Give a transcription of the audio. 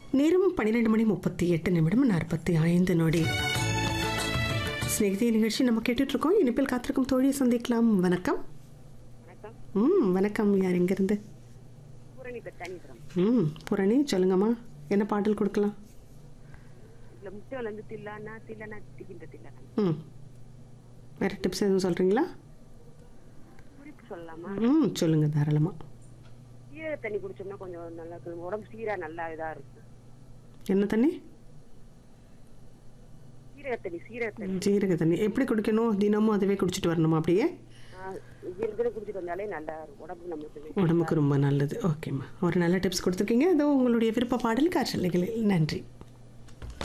நேரம் பன்னிரெண்டு மணி முப்பத்தி எட்டு நிமிடம் நாற்பத்தி ஐந்து நொடி ஸ்நேகிதி நிகழ்ச்சி நம்ம கேட்டுட்டு இருக்கோம் இனிப்பில் காத்திருக்கும் தோழியை சந்திக்கலாம் வணக்கம் வணக்கம் ம் வணக்கம் யார் எங்கேருந்து பூரணி பெத்தானிபுரம் ம் புரணி சொல்லுங்கம்மா என்ன பாடல் கொடுக்கலாம் இதுல முட்டைகள் வந்து தில்லானா தில்லனா திகின்ற தில்லனா ம் வேறு டிப்ஸ் எதுவும் சொல்கிறீங்களா குறிப்பு சொல்லலாமா ம் சொல்லுங்கள் தாராளமாக சீரக தண்ணி குடிச்சோம்னா கொஞ்சம் நல்லா இருக்கும் உடம்பு சீரா நல்லா இதா இருக்கும் என்ன தண்ணி சீரக தண்ணி சீரக தண்ணி ஜீரக தண்ணி எப்படி குடிக்கணும் தினமும் அதுவே குடிச்சிட்டு வரணுமா அப்படியே சீரகத்தை குடிச்சிட்டு வந்தாலே நல்லா இருக்கும் உடம்பு நம்மளுக்கு உடம்புக்கு ரொம்ப நல்லது ஓகேம்மா ஒரு நல்ல டிப்ஸ் கொடுத்துருக்கீங்க அதோ உங்களுடைய விருப்ப பாடல் காற்றலைகளில் நன்றி